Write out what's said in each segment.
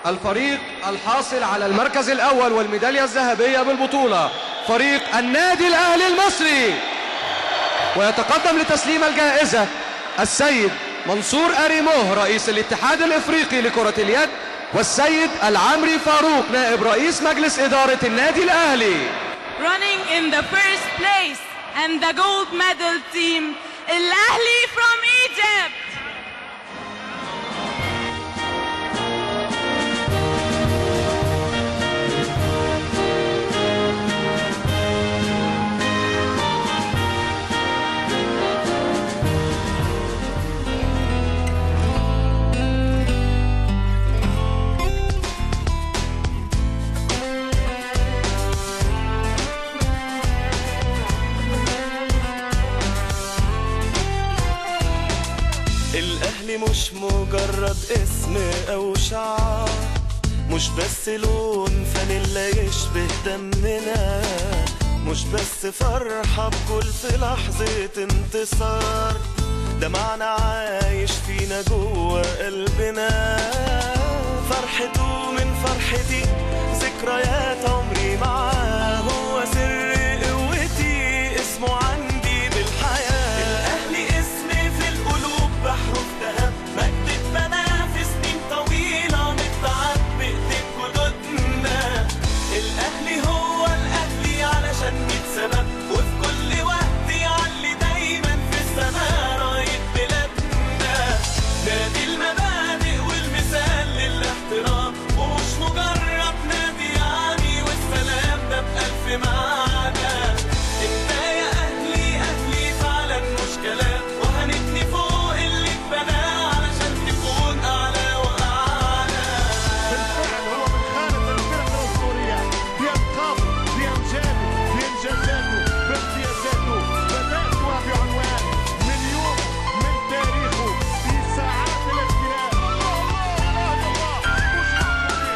الفريق الحاصل على المركز الأول والميدالية الذهبية بالبطولة فريق النادي الأهلي المصري ويتقدم لتسليم الجائزة السيد منصور أريموه رئيس الاتحاد الإفريقي لكرة اليد والسيد العمري فاروق نائب رئيس مجلس إدارة النادي الأهلي running in the first place and the gold medal team الأهلي from Egypt الأهلي مش مجرد اسم أو شعار مش بس لون فانيلا يشبه دمنا مش بس فرحة بكل في لحظة انتصار ده معنى عايش فينا جوه قلبنا فرحته من فرحتي ذكريات عمري معاه هو سر قوتي اسمه عندي بالحياة الأهلي اسمي في القلوب بحرف ذهب مجد اتبنى في سنين طويلة متعب بإيدين جدودنا الأهلي هو الأهلي علشان ميت سبب وفي كل وقت يعلي دايما في السماء راية بلادنا نادي المبادئ والمثال للاحترام ومش مجرد نادي يعني والسلام ده بألف معنى انت يا أهلي أهلي فعلا مش كلام وهنبني فوق اللي اتبنى علشان تكون أعلى وأعلى بالفعل هو من خانة الفرق الأسطورية بألقابه بأمجاده بإنجازاته بامتيازاته بدأتها بعنوان من يوم من تاريخه في ساعات الاختلاف الله الله الله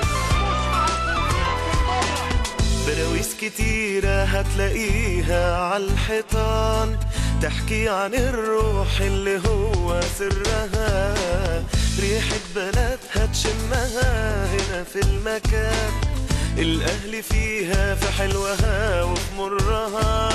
مش معقولين مش معقولين بالمرة براويز كتيرة هتلاقيها عالحيطان تحكي عن الروح اللي هو سرها ريحة بلدها تشمها هنا في المكان الأهل فيها في حلوها وفي مرها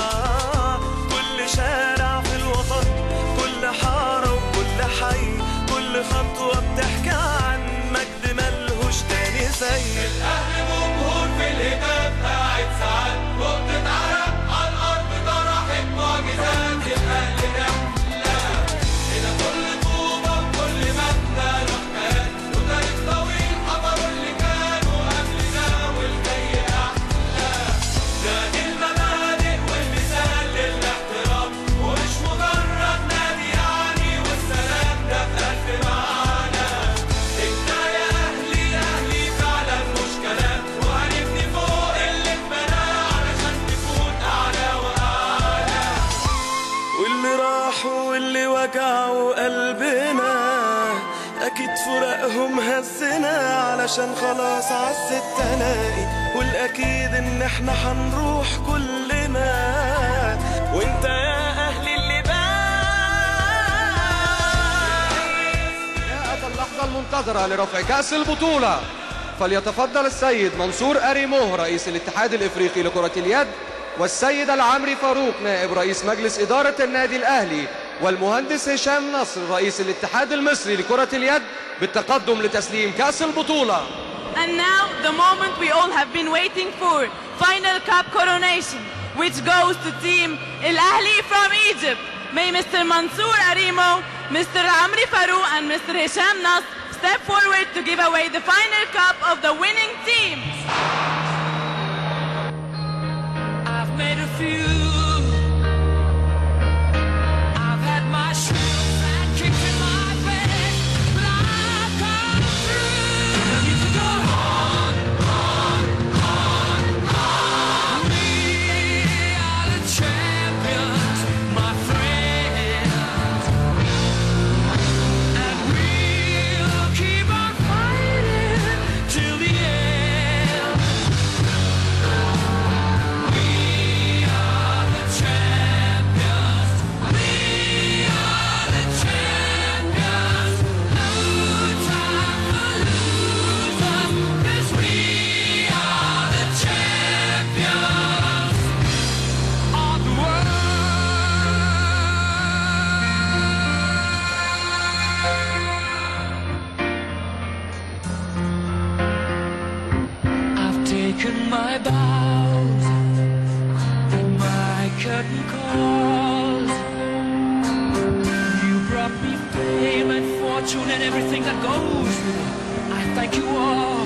كل شارع في الوطن كل حارة وكل حي كل خطوة بتحكي عن مجد ملهوش تاني زي الاهلي جمهور في الهتاف قاعد ساعات نقطة عرق على الارض طرحت معجزات الاهلي نحلة هنا كل طوبة وكل مبنى له حكايات وتاريخ طويل حضروا اللي كانوا قبلنا والجاي احلى نادي المبادئ والمثال للاحترام ومش مجرد نادي يعني والسلام ده بألف معنى انت يا اهلي اهلي فعلا مش كلام وهنبني فوق اللي اتبنى علشان تكون اعلى واعلى واللي راحوا واللي وجعوا قلبنا اكيد فراقهم هزنا علشان خلاص عزت تلاقي والاكيد ان احنا هنروح كلنا وانت يا اهلي اللي بقى جاءت اللحظة المنتظرة لرفع كأس البطولة فليتفضل السيد منصور أريموه رئيس الاتحاد الإفريقي لكرة اليد والسيد العمري فاروق نائب رئيس مجلس إدارة النادي الأهلي والمهندس هشام نصر رئيس الاتحاد المصري لكرة اليد بالتقدم لتسليم كأس البطولة And now the moment we all have been waiting for, final cup coronation, which goes to team El Ahli from Egypt. May Mr. Mansour Arimo, Mr. Amri Farouk and Mr. Hisham Nas step forward to give away the final cup of the winning team. I've made a few. I've had my shrills and kicks in my bed, but I've come through. I need to go on, on, on, on. We are the champions, my friends, and we'll keep on fighting till the end. broken my bows and my curtain calls. You brought me fame and fortune and everything that goes with it. I thank you all.